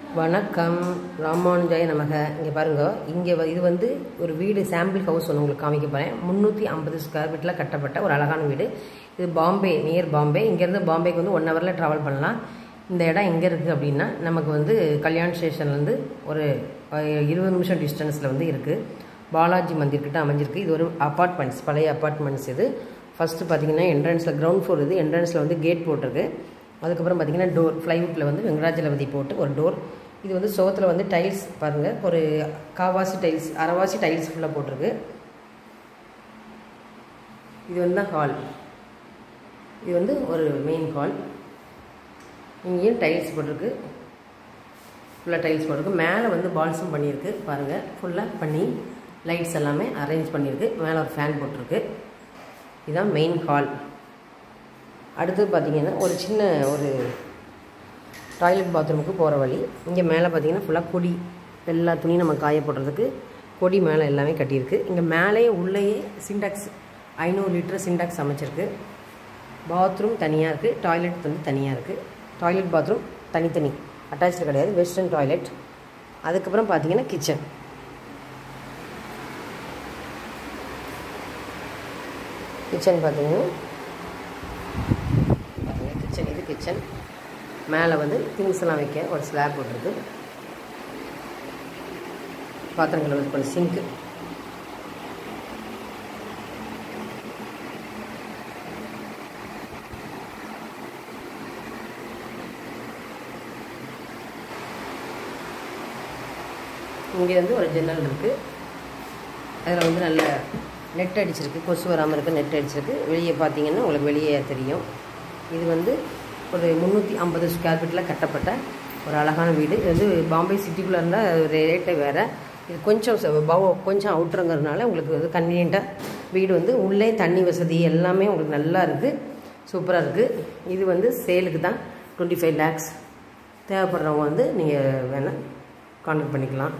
வணக்கம் ராமானுஜாய நமக இங்கே பாருங்க இங்கே வ- இது வந்து ஒரு வீடு சாம்பிள் ஹவுஸ் ஒன்று உங்களுக்கு காமிக்க போகிறேன் முந்நூற்றி ஐம்பது ஸ்கொயர் ஃபீட்டில் கட்டப்பட்ட ஒரு அழகான வீடு இது பாம்பே நியர் பாம்பே இங்கேருந்து பாம்பேக்கு வந்து ஒன் ஹவரில் ட்ராவல் பண்ணலாம் இந்த இடம் எங்கே இருக்குது அப்படின்னா நமக்கு வந்து கல்யாண் ஸ்டேஷன்லேருந்து ஒரு அஹ், இருபது நிமிஷம் டிஸ்டன்ஸில் வந்து இருக்குது பாலாஜி மந்திர் கிட்ட அமைஞ்சிருக்கு இது ஒரு அப்பார்ட்மெண்ட்ஸ் பழைய அப்பார்ட்மெண்ட்ஸ் இது ஃபஸ்ட்டு பார்த்தீங்கன்னா என்ட்ரன்ஸில் கிரவுண்ட் ஃப்ளோர் இது என்ட்ரன்ஸில் வந்து கேட் போட்டிருக்கு அதுக்கப்புறம் பார்த்தீங்கன்னா டோர் ஃப்ளைவுட்டில் வந்து வெங்கடாஜலபதி போட்டு ஒரு டோர் இது வந்து சோத்தில் வந்து டைல்ஸ் பாருங்கள் ஒரு காவாசி டைல்ஸ் அரைவாசி டைல்ஸ் ஃபுல்லாக போட்டிருக்கு இது வந்து தான் ஹால் இது வந்து ஒரு மெயின் ஹால் இங்கேயும் டைல்ஸ் போட்டிருக்கு ஃபுல்லாக டைல்ஸ் போட்டிருக்கு மேலே வந்து பால்ஸும் பண்ணியிருக்கு பாருங்கள் ஃபுல்லாக பண்ணி லைட்ஸ் எல்லாமே அரேஞ்ச் பண்ணியிருக்கு மேலே ஒரு ஃபேன் போட்டிருக்கு இதுதான் மெயின் ஹால் அடுத்து பார்த்தீங்கன்னா ஒரு சின்ன ஒரு டாய்லெட் பாத்ரூமுக்கு போகிற வழி இங்கே மேலே பார்த்தீங்கன்னா ஃபுல்லாக கொடி எல்லா துணியும் நம்ம காய போடுறதுக்கு கொடி மேலே எல்லாமே கட்டியிருக்கு இங்கே மேலேயே உள்ளேயே சிண்டாக்ஸ் ஐநூறு லிட்டர் சிண்டாக்ஸ் அமைச்சிருக்கு பாத்ரூம் தனியாக இருக்குது டாய்லெட் வந்து தனியாக இருக்குது டாய்லெட் பாத்ரூம் தனித்தனி அட்டாச்சு கிடையாது வெஸ்டர்ன் டாய்லெட் அதுக்கப்புறம் பார்த்தீங்கன்னா கிச்சன் கிச்சன் பார்த்தீங்கன்னா பாருங்க கிச்சன் இது கிச்சன் மேலே வந்து திங்ஸ் எல்லாம் வைக்க ஒரு ஸ்லாப் போட்டிருக்கு பாத்திரங்கள் வந்து கொஞ்சம் சிங்க்கு இங்கே வந்து ஒரு ஜன்னல் இருக்குது அதில் வந்து நல்ல நெட் அடிச்சிருக்கு கொசு வராமல் இருக்க நெட் அடிச்சிருக்கு வெளியே பார்த்தீங்கன்னா உங்களுக்கு வெளியே தெரியும் இது வந்து ஒரு முந்நூற்றி ஐம்பது ஸ்கொயர் ஃபீட்டில் கட்டப்பட்ட ஒரு அழகான வீடு இது வந்து பாம்பே சிட்டிக்குள்ளே இருந்தால் ரேட்டே வேறு இது கொஞ்சம் ச- பவ- கொஞ்சம் அவுட்ருங்கிறதுனால உங்களுக்கு வந்து கன்வீனியண்ட்டாக வீடு வந்து உள்ளே தண்ணி வசதி எல்லாமே உங்களுக்கு நல்லா இருக்குது சூப்பராக இருக்குது இது வந்து சேலுக்கு தான் டுவெண்ட்டி ஃபைவ் லேக்ஸ் தேவைப்படுறவங்க வந்து நீங்கள் வேணால் கான்டாக்ட் பண்ணிக்கலாம்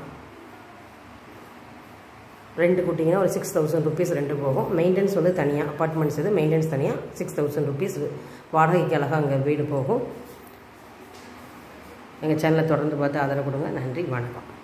ரெண்ட் கொடுத்தீங்கன்னா ஒரு சிக்ஸ் தௌசண்ட் ருபீஸ் ரெண்டு போகும் மெயின்டெனன்ஸ் வந்து தனியாக அப்பார்ட்மெண்ட்ஸ் இது மெயின்டெனன்ஸ் தனியாக சிக்ஸ் தௌசண்ட் ருபீஸ் வாடகைக்கு அழகாக அங்கே வீடு போகும் எங்கள் சேனலை தொடர்ந்து பார்த்து ஆதரவு கொடுங்க நன்றி வணக்கம்